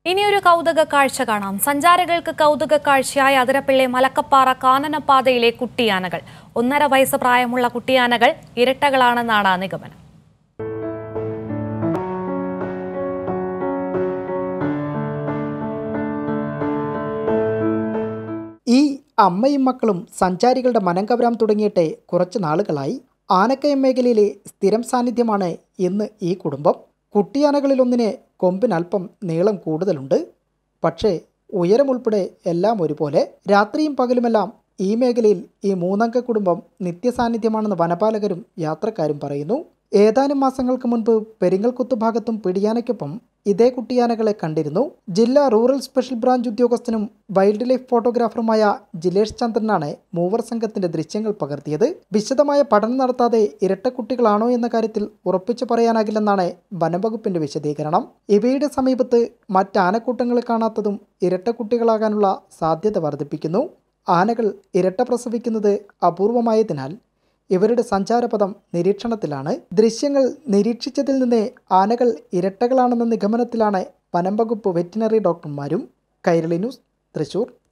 ഇനിയൊരു കൗതുക കാഴ്ച കാണാം സഞ്ചാരികൾക്ക് കൗതുക കാഴ്ചയായ അതിരപ്പിള്ളി മലക്കപ്പാറ കാനനപ്പാതയിലെ കുട്ടിയാനകൾ ഒന്നര വയസ്സ് പ്രായമുള്ള കുട്ടിയാനകൾ ഇരട്ടകളാണെന്നാണ് നിഗമനം ഈ അമ്മയും മക്കളും സഞ്ചാരികളുടെ മനം കവരാൻ തുടങ്ങിയിട്ട് കുറച്ച് നാളുകളായി ആനക്കയം മേഖലയിലെ സ്ഥിരം സാന്നിധ്യമാണ് ഇന്ന് ഈ കുടുംബം കുട്ടിയാനകളിലൊന്നിന് കൊമ്പിനൽപ്പം നീളം കൂടുതലുണ്ട് പക്ഷേ ഉയരമുൾപ്പെടെ എല്ലാം ഒരുപോലെ രാത്രിയും പകലുമെല്ലാം ഈ മേഖലയിൽ ഈ മൂന്നംഗ കുടുംബം നിത്യസാന്നിധ്യമാണെന്ന് വനപാലകരും യാത്രക്കാരും പറയുന്നു ഏതാനും മാസങ്ങൾക്ക് മുൻപ് പെരിങ്ങൽകുത്ത് ഭാഗത്തും പിടിയാനയ്ക്കൊപ്പം ഇതേ കുട്ടിയാനകളെ കണ്ടിരുന്നു ജില്ലാ റൂറൽ സ്പെഷ്യൽ ബ്രാഞ്ച് ഉദ്യോഗസ്ഥനും വൈൽഡ് ലൈഫ് ഫോട്ടോഗ്രാഫറുമായ ജിലേഷ് ചന്ദ്രനാണ് മൂവർ സംഘത്തിന്റെ ദൃശ്യങ്ങൾ പകർത്തിയത് വിശദമായ പഠനം നടത്താതെ ഇരട്ടക്കുട്ടികളാണോ എന്ന കാര്യത്തിൽ ഉറപ്പിച്ചു പറയാനാകില്ലെന്നാണ് വനംവകുപ്പിന്റെ വിശദീകരണം ഇവയുടെ സമീപത്ത് മറ്റാനക്കൂട്ടങ്ങളെ കാണാത്തതും ഇരട്ടക്കുട്ടികളാകാനുള്ള സാധ്യത വർദ്ധിപ്പിക്കുന്നു ആനകൾ ഇരട്ട പ്രസവിക്കുന്നത് അപൂർവമായതിനാൽ ഇവരുടെ സഞ്ചാരപഥം നിരീക്ഷണത്തിലാണ് ദൃശ്യങ്ങൾ നിരീക്ഷിച്ചതിൽ നിന്ന് ആനകൾ ഇരട്ടകളാണെന്ന നിഗമനത്തിലാണ് വനം വകുപ്പ് വെറ്റിനറി ഡോക്ടർമാരും കൈരളി ന്യൂസ് തൃശൂർ